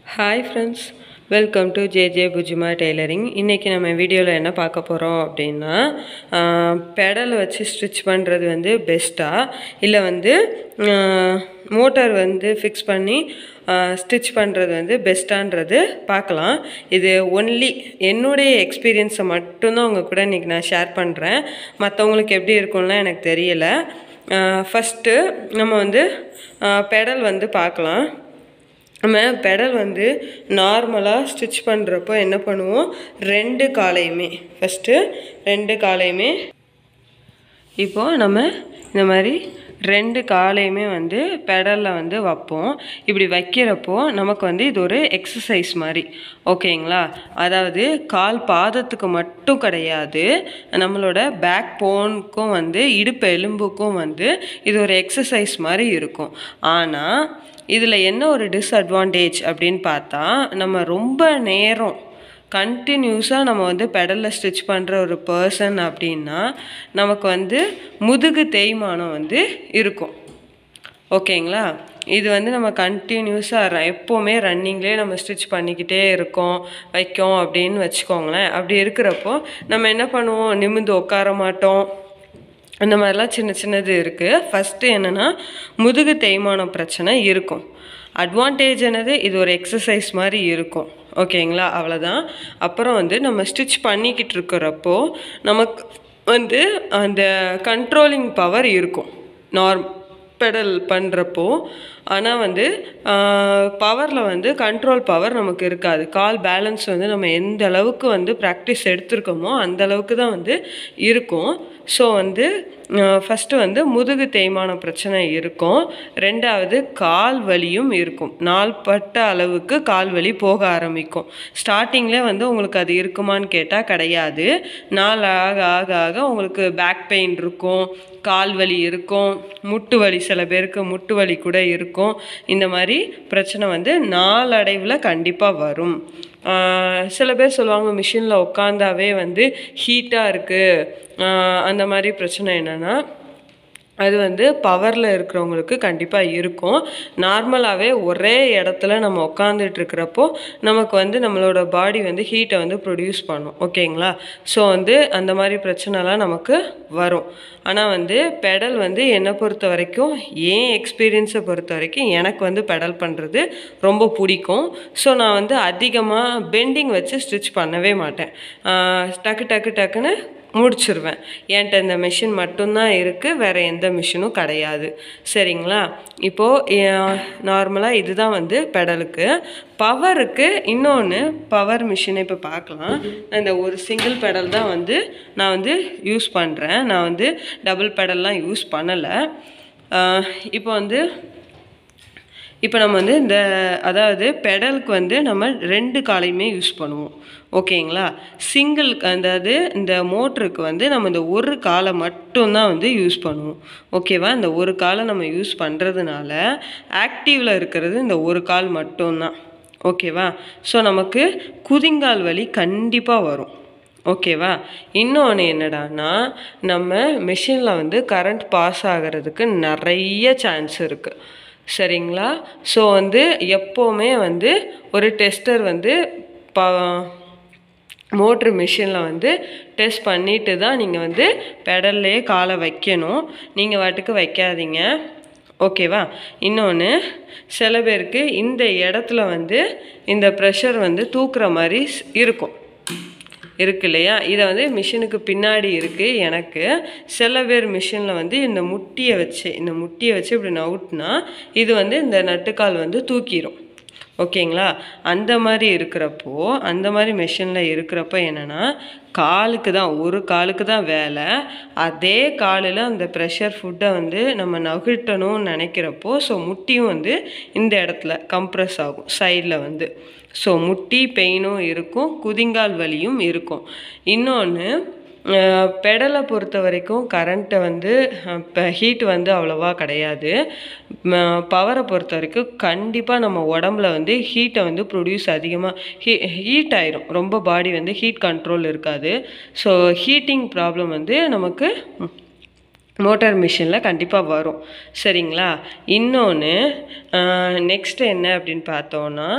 hi friends welcome to J J புஜிமா tailoring இன்றைக்கி நம்ம வீடியோவில் என்ன பார்க்க போகிறோம் அப்படின்னா பெடல் வச்சு ஸ்டிச் பண்ணுறது வந்து பெஸ்ட்டா இல்லை வந்து மோட்டார் வந்து ஃபிக்ஸ் பண்ணி ஸ்டிச் பண்ணுறது வந்து பெஸ்ட்டான்றது பார்க்கலாம் இது ஒன்லி என்னுடைய எக்ஸ்பீரியன்ஸை மட்டும்தான் உங்கள் கூட இன்றைக்கி நான் ஷேர் பண்ணுறேன் மற்றவங்களுக்கு எப்படி இருக்கும்லாம் எனக்கு தெரியலை ஃபஸ்ட்டு நம்ம வந்து பெடல் வந்து பார்க்கலாம் நம்ம பெடல் வந்து நார்மலாக ஸ்டிச் பண்ணுறப்போ என்ன பண்ணுவோம் ரெண்டு காலையுமே ஃபஸ்ட்டு ரெண்டு காலையுமே இப்போது நம்ம இந்த மாதிரி ரெண்டு காலையுமே வந்து பெடலில் வந்து வைப்போம் இப்படி வைக்கிறப்போ நமக்கு வந்து இது ஒரு எக்ஸசைஸ் மாதிரி ஓகேங்களா அதாவது கால் பாதத்துக்கு மட்டும் கிடையாது நம்மளோட பேக் போனுக்கும் வந்து இடுப்பு எலும்புக்கும் வந்து இது ஒரு எக்ஸசைஸ் மாதிரி இருக்கும் ஆனால் இதில் என்ன ஒரு டிஸ்அட்வான்டேஜ் அப்படின்னு பார்த்தா நம்ம ரொம்ப நேரம் கண்டினியூஸாக நம்ம வந்து பெடலில் ஸ்டிச் பண்ணுற ஒரு பர்சன் அப்படின்னா நமக்கு வந்து முதுகு தேய்மானம் வந்து இருக்கும் ஓகேங்களா இது வந்து நம்ம கண்டினியூஸாக எப்போவுமே ரன்னிங்லேயே நம்ம ஸ்டிச் பண்ணிக்கிட்டே இருக்கோம் வைக்கோம் அப்படின்னு வச்சுக்கோங்களேன் அப்படி இருக்கிறப்போ நம்ம என்ன பண்ணுவோம் நிமிந்து உட்கார மாட்டோம் அந்த மாதிரிலாம் சின்ன சின்னது இருக்குது ஃபஸ்ட்டு என்னென்னா முதுகு தேய்மானம் பிரச்சனை இருக்கும் அட்வான்டேஜ் என்னது இது ஒரு எக்ஸசைஸ் மாதிரி இருக்கும் ஓகேங்களா அவ்வளோதான் அப்புறம் வந்து நம்ம ஸ்டிச் பண்ணிக்கிட்டு இருக்கிறப்போ நமக்கு வந்து அந்த கண்ட்ரோலிங் பவர் இருக்கும் நார்ம் பெடல் பண்ணுறப்போ ஆனால் வந்து பவரில் வந்து கண்ட்ரோல் பவர் நமக்கு இருக்காது கால் பேலன்ஸ் வந்து நம்ம எந்த அளவுக்கு வந்து ப்ராக்டிஸ் எடுத்திருக்கோமோ அந்த அளவுக்கு தான் வந்து இருக்கும் ஸோ வந்து ஃபஸ்ட்டு வந்து முதுகு தேய்மான பிரச்சனை இருக்கும் ரெண்டாவது கால் வலியும் இருக்கும் நாள்பட்ட அளவுக்கு கால் வலி போக ஆரம்பிக்கும் ஸ்டார்டிங்கில் வந்து உங்களுக்கு அது இருக்குமான்னு கேட்டால் கிடையாது நாள் ஆக ஆக ஆக உங்களுக்கு பேக் பெயின் இருக்கும் கால் வலி இருக்கும் முட்டு வலி சில பேருக்கு முட்டு வலி கூட இருக்கும் இந்த மாதிரி பிரச்சனை வந்து நாளடைவில் கண்டிப்பாக வரும் சில பேர் சொல்லுவாங்க மிஷினில் உட்காந்தாவே வந்து ஹீட்டாக இருக்குது அந்த மாதிரி பிரச்சனை என்னென்னா அது வந்து பவரில் இருக்கிறவங்களுக்கு கண்டிப்பாக இருக்கும் நார்மலாகவே ஒரே இடத்துல நம்ம உட்காந்துட்டு இருக்கிறப்போ நமக்கு வந்து நம்மளோட பாடி வந்து ஹீட்டை வந்து ப்ரொடியூஸ் பண்ணும் ஓகேங்களா ஸோ வந்து அந்த மாதிரி பிரச்சனைலாம் நமக்கு வரும் ஆனால் வந்து பெடல் வந்து என்னை பொறுத்த வரைக்கும் ஏன் எக்ஸ்பீரியன்ஸை பொறுத்த வரைக்கும் எனக்கு வந்து பெடல் பண்ணுறது ரொம்ப பிடிக்கும் ஸோ நான் வந்து அதிகமாக பெண்டிங் வச்சு ஸ்டிச் பண்ணவே மாட்டேன் டக்கு டக்கு டக்குன்னு முடிச்சிருவேன் என்கிட்ட இந்த மிஷின் மட்டும்தான் இருக்குது வேறு எந்த மிஷினும் கிடையாது சரிங்களா இப்போது நார்மலாக இதுதான் வந்து பெடலுக்கு பவருக்கு இன்னொன்று பவர் மிஷினை இப்போ பார்க்கலாம் இந்த ஒரு சிங்கிள் பெடல் தான் வந்து நான் வந்து யூஸ் பண்ணுறேன் நான் வந்து டபுள் பெடல்லாம் யூஸ் பண்ணலை இப்போ வந்து இப்போ நம்ம வந்து இந்த அதாவது பெடலுக்கு வந்து நம்ம ரெண்டு காலையுமே யூஸ் பண்ணுவோம் ஓகேங்களா சிங்கிள் அதாவது இந்த மோட்டருக்கு வந்து நம்ம இந்த ஒரு காலை மட்டும்தான் வந்து யூஸ் பண்ணுவோம் ஓகேவா இந்த ஒரு காலை நம்ம யூஸ் பண்ணுறதுனால ஆக்டிவில் இருக்கிறது இந்த ஒரு கால் மட்டும்தான் ஓகேவா ஸோ நமக்கு குதிங்கால் வலி கண்டிப்பாக வரும் ஓகேவா இன்னொன்று என்னடான்னா நம்ம மிஷினில் வந்து கரண்ட் பாஸ் ஆகிறதுக்கு நிறைய சான்ஸ் இருக்குது சரிங்களா ஸோ வந்து எப்போவுமே வந்து ஒரு டெஸ்டர் வந்து ப மோட்ரு மிஷினில் வந்து டெஸ்ட் பண்ணிட்டு தான் நீங்கள் வந்து பெடல்லையே காலை வைக்கணும் நீங்கள் வாட்டுக்கு வைக்காதீங்க ஓகேவா இன்னொன்று சில பேருக்கு இந்த இடத்துல வந்து இந்த ப்ரெஷர் வந்து தூக்குற மாதிரி இருக்கும் இருக்கு இல்லையா இதை வந்து மிஷினுக்கு பின்னாடி இருக்குது எனக்கு சில பேர் மிஷினில் வந்து இந்த முட்டியை வச்சு இந்த முட்டியை வச்சு இப்படி நவுட்னா இது வந்து இந்த நட்டுக்கால் வந்து தூக்கிடும் ஓகேங்களா அந்த மாதிரி இருக்கிறப்போ அந்த மாதிரி மிஷினில் இருக்கிறப்ப என்னென்னா காலுக்கு தான் ஒரு காலுக்கு தான் வேலை அதே காலில் அந்த ப்ரெஷர் ஃபுட்டை வந்து நம்ம நகட்டணும்னு நினைக்கிறப்போ ஸோ முட்டியும் வந்து இந்த இடத்துல கம்ப்ரெஸ் ஆகும் சைடில் வந்து ஸோ முட்டி பெயினும் இருக்கும் குதிங்கால் வலியும் இருக்கும் இன்னொன்று பெடலை பொறுத்த வரைக்கும் கரண்ட்டை வந்து இப்போ ஹீட் வந்து அவ்வளோவா கிடையாது பவரை பொறுத்த வரைக்கும் கண்டிப்பாக நம்ம உடம்புல வந்து ஹீட்டை வந்து ப்ரொடியூஸ் அதிகமாக ஹீ ஹீட் ஆயிரும் ரொம்ப பாடி வந்து ஹீட் கண்ட்ரோல் இருக்காது ஸோ ஹீட்டிங் ப்ராப்ளம் வந்து நமக்கு மோட்டார் மிஷினில் கண்டிப்பாக வரும் சரிங்களா இன்னொன்று நெக்ஸ்ட் என்ன அப்படின்னு பார்த்தோன்னா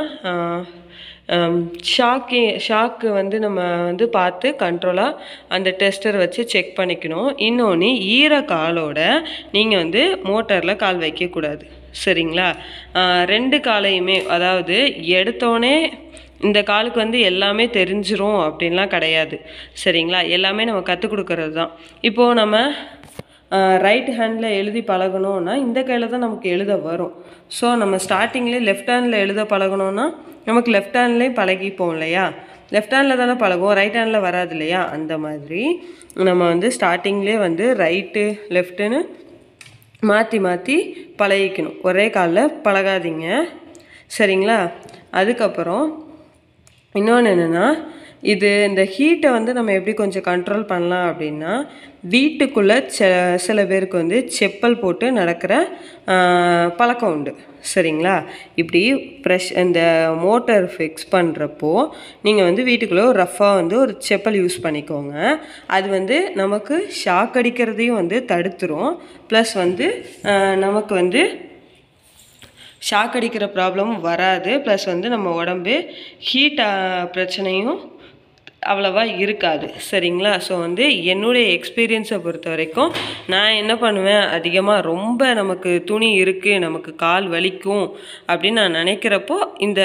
ஷாக்கு ஷாக்கு வந்து நம்ம வந்து பார்த்து கண்ட்ரோலாக அந்த டெஸ்டர் வச்சு செக் பண்ணிக்கணும் இன்னொன்று ஈர காலோட நீங்கள் வந்து மோட்டரில் கால் வைக்கக்கூடாது சரிங்களா ஆஹ் ரெண்டு காலையுமே அதாவது எடுத்தோடனே இந்த காலுக்கு வந்து எல்லாமே தெரிஞ்சிரும் அப்படின்லாம் கிடையாது சரிங்களா எல்லாமே நம்ம கற்றுக் கொடுக்கறது தான் இப்போது நம்ம ரைட் ஹேண்டில் எழுதி பழகணும்னா இந்த கையில் தான் நமக்கு எழுத வரும் ஸோ நம்ம ஸ்டார்டிங்லேயே லெஃப்ட் ஹேண்டில் எழுத பழகணும்னா நமக்கு லெஃப்ட் ஹேண்ட்லேயும் பழகிப்போம் இல்லையா லெஃப்ட் ஹேண்டில் தானே பழகுவோம் ரைட் ஹேண்டில் வராது இல்லையா அந்த மாதிரி நம்ம வந்து ஸ்டார்டிங்லேயே வந்து ரைட்டு லெஃப்ட்டுன்னு மாற்றி மாற்றி பழகிக்கணும் ஒரே காலில் பழகாதீங்க சரிங்களா அதுக்கப்புறம் இன்னொன்று என்னென்னா இது இந்த ஹீட்டை வந்து நம்ம எப்படி கொஞ்சம் கண்ட்ரோல் பண்ணலாம் அப்படின்னா வீட்டுக்குள்ளே செ சில பேருக்கு வந்து செப்பல் போட்டு நடக்கிற ஆஹ், பழக்கம் உண்டு சரிங்களா இப்படி ப்ரெஷ் இந்த மோட்டர் ஃபிக்ஸ் பண்ணுறப்போ நீங்கள் வந்து வீட்டுக்குள்ளே ஒரு ரஃப்பாக வந்து ஒரு செப்பல் யூஸ் பண்ணிக்கோங்க அது வந்து நமக்கு ஷாக் அடிக்கிறதையும் வந்து தடுத்துரும் ப்ளஸ் வந்து ஆஹ், நமக்கு வந்து ஷாக் அடிக்கிற ப்ராப்ளமும் வராது ப்ளஸ் வந்து நம்ம உடம்பு ஹீட் பிரச்சனையும் அவ்வளவா இருக்காது சரிங்களா ஸோ வந்து என்னுடைய எக்ஸ்பீரியன்ஸை பொறுத்த வரைக்கும் நான் என்ன பண்ணுவேன் அதிகமாக ரொம்ப நமக்கு துணி இருக்குது நமக்கு கால் வலிக்கும் அப்படின்னு நான் நினைக்கிறப்போ இந்த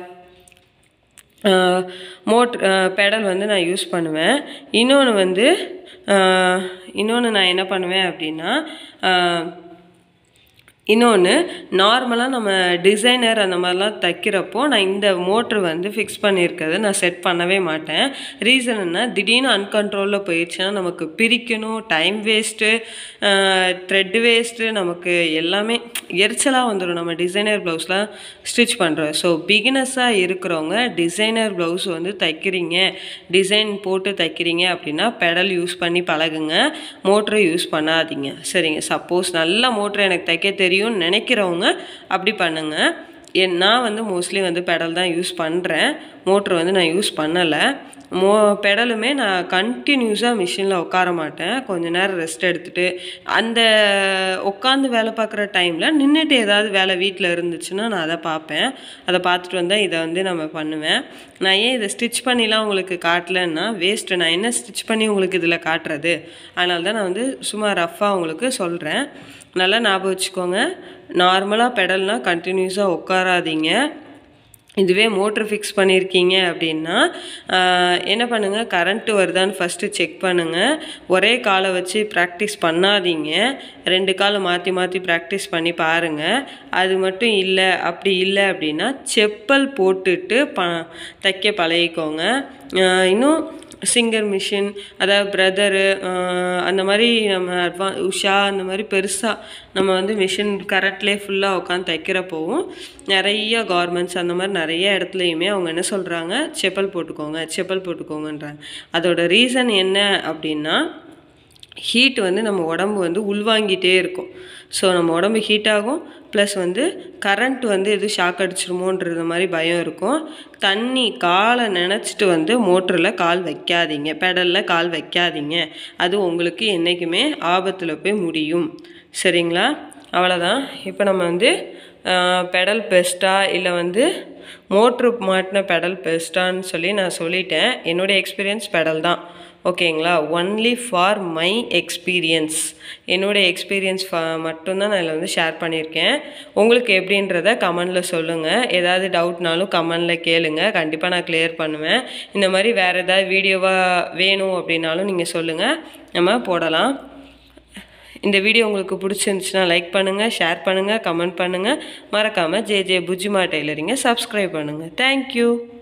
மோட் பெடல் வந்து நான் யூஸ் பண்ணுவேன் இன்னொன்று வந்து இன்னொன்று நான் என்ன பண்ணுவேன் அப்படின்னா ஆஹ், இன்னொன்று நார்மலாக நம்ம டிசைனர் அந்த மாதிரிலாம் தைக்கிறப்போ நான் இந்த மோட்ரு வந்து ஃபிக்ஸ் பண்ணியிருக்கிறத நான் செட் பண்ணவே மாட்டேன் ரீசன் என்ன திடீர்னு அன்கண்ட்ரோலில் போயிடுச்சுன்னா நமக்கு பிரிக்கணும் டைம் வேஸ்ட்டு த்ரெட் வேஸ்ட்டு நமக்கு எல்லாமே எரிச்சலாக வந்துடும் நம்ம டிசைனர் ப்ளவுஸ்லாம் ஸ்டிச் பண்ணுறோம் ஸோ பிகினஸாக இருக்கிறவங்க டிசைனர் ப்ளவுஸ் வந்து தைக்கிறீங்க டிசைன் போட்டு தைக்கிறீங்க அப்படின்னா பெடல் யூஸ் பண்ணி பழகுங்க மோட்ரு யூஸ் பண்ணாதீங்க சரிங்க சப்போஸ் நல்ல மோட்ரு எனக்கு தைக்க தெரியும்னு நினைக்கிறவங்க அப்படி பண்ணுங்க என் நான் வந்து மோஸ்ட்லி வந்து பெடல் தான் யூஸ் பண்ணுறேன் மோட்ரு வந்து நான் யூஸ் பண்ணலை மோ பெடலுமே நான் கண்டினியூஸாக மிஷினில் உட்கார மாட்டேன் கொஞ்ச நேரம் ரெஸ்ட் எடுத்துகிட்டு அந்த உட்காந்து வேலை பார்க்குற டைமில் நின்றுட்டு ஏதாவது வேலை வீட்டில் இருந்துச்சுன்னா நான் அதை பார்ப்பேன் அதை பார்த்துட்டு வந்தால் இதை வந்து நம்ம பண்ணுவேன் நான் ஏன் இதை ஸ்டிச் பண்ணிலாம் உங்களுக்கு காட்டலன்னா வேஸ்ட்டு நான் என்ன ஸ்டிச் பண்ணி உங்களுக்கு இதில் காட்டுறது அதனால தான் நான் வந்து சும்மா ரஃப்பாக உங்களுக்கு சொல்கிறேன் நல்லா ஞாபகம் வச்சுக்கோங்க நார்மலாக பெடல்னால் கண்டினியூஸாக உட்காராதீங்க இதுவே மோட்ரு ஃபிக்ஸ் பண்ணியிருக்கீங்க அப்படின்னா ஆஹ், என்ன பண்ணுங்கள் கரண்ட்டு வருதான்னு ஃபஸ்ட்டு செக் பண்ணுங்கள் ஒரே காலை வச்சு ப்ராக்டிஸ் பண்ணாதீங்க ரெண்டு காலை மாற்றி மாற்றி ப்ராக்டிஸ் பண்ணி பாருங்கள் அது மட்டும் இல்லை அப்படி இல்லை அப்படின்னா செப்பல் போட்டுட்டு ப தைக்க பழகிக்கோங்க ஆஹ், இன்னும் சிங்கர் மிஷின் அதாவது பிரதரு அந்த மாதிரி நம்ம அட்வா உஷா அந்த மாதிரி பெருசாக நம்ம வந்து மிஷின் கரெக்ட்லேயே ஃபுல்லாக உட்காந்து தைக்கிறப்போவும் நிறைய கார்மெண்ட்ஸ் அந்த மாதிரி நிறைய இடத்துலையுமே அவங்க என்ன சொல்கிறாங்க செப்பல் போட்டுக்கோங்க செப்பல் போட்டுக்கோங்கன்றாங்க அதோட ரீசன் என்ன அப்படின்னா ஹீட் வந்து நம்ம உடம்பு வந்து உள்வாங்கிட்டே இருக்கும் ஸோ நம்ம உடம்பு ஹீட் ஆகும் ப்ளஸ் வந்து கரண்ட் வந்து எதுவும் ஷாக் அடிச்சிருமோன்றது மாதிரி பயம் இருக்கும் தண்ணி காலை நினச்சிட்டு வந்து மோட்டரில் கால் வைக்காதீங்க பெடலில் கால் வைக்காதீங்க அது உங்களுக்கு என்றைக்குமே ஆபத்தில் போய் முடியும் சரிங்களா அவ்வளோதான் இப்போ நம்ம வந்து பெடல் பெஸ்ட்டா இல்லை வந்து மோட்ரு மாட்டின பெடல் பெஸ்ட்டான்னு சொல்லி நான் சொல்லிட்டேன் என்னுடைய எக்ஸ்பீரியன்ஸ் பெடல் தான் ஓகேங்களா ஒன்லி ஃபார் மை எக்ஸ்பீரியன்ஸ் என்னுடைய எக்ஸ்பீரியன்ஸ் மட்டும்தான் நான் இதில் வந்து ஷேர் பண்ணியிருக்கேன் உங்களுக்கு எப்படின்றத கமெண்டில் சொல்லுங்கள் ஏதாவது டவுட்னாலும் கமெண்டில் கேளுங்க கண்டிப்பாக நான் கிளியர் பண்ணுவேன் இந்த மாதிரி வேறு ஏதாவது வீடியோவாக வேணும் அப்படின்னாலும் நீங்கள் சொல்லுங்கள் நம்ம போடலாம் இந்த வீடியோ உங்களுக்கு பிடிச்சிருந்துச்சுன்னா லைக் பண்ணுங்கள் ஷேர் பண்ணுங்கள் கமெண்ட் பண்ணுங்கள் மறக்காமல் ஜே ஜே புஜிமா டெய்லரிங்கை சப்ஸ்கிரைப் பண்ணுங்கள் தேங்க்யூ